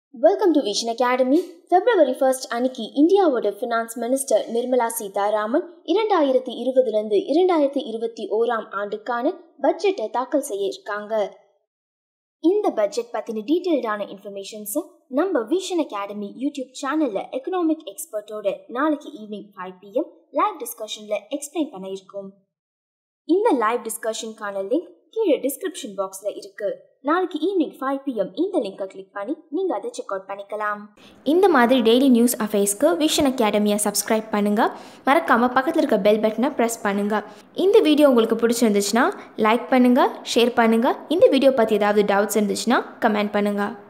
welcome to vision academy February first அன்னைக்கு இந்தியாவோட finance minister Nirmala Sitharaman இரண்டாயிரத்தி இருபதுலேருந்து இரண்டாயிரத்தி இருபத்தி ஓராம் ஆண்டுக்கான பட்ஜெட்டை தாக்கல் செய்ய இருக்காங்க இந்த பட்ஜெட் பற்றின டீட்டெயில்டான இன்ஃபர்மேஷன்ஸை நம்ம விஷன் அகாடமி யூடியூப் சேனலில் எக்கனாமிக் எக்ஸ்பர்ட்டோட நாளைக்கு ஈவினிங் ஃபைவ் பிஎம் லைவ் டிஸ்கஷனில் எக்ஸ்பிளைன் பண்ண இருக்கோம் இந்த லைவ் டிஸ்கஷனுக்கான லிங்க் கீழே டிஸ்கிரிப்ஷன் பாக்ஸில் இருக்கு நாளைக்கு ஈவினிங் ஃபைவ் பிஎம் இந்த லிங்கை கிளிக் பண்ணி நீங்கள் அதை செக் அவுட் பண்ணிக்கலாம் இந்த மாதிரி டெய்லி நியூஸ் அஃபேர்ஸ்க்கு விஷன் அகாடமியை சப்ஸ்கிரைப் பண்ணுங்கள் மறக்காமல் பக்கத்தில் இருக்க பெல் பட்டனை ப்ரெஸ் பண்ணுங்கள் இந்த வீடியோ உங்களுக்கு பிடிச்சிருந்துச்சுன்னா லைக் பண்ணுங்கள் ஷேர் பண்ணுங்கள் இந்த வீடியோ பற்றி ஏதாவது டவுட்ஸ் இருந்துச்சுன்னா கமெண்ட் பண்ணுங்கள்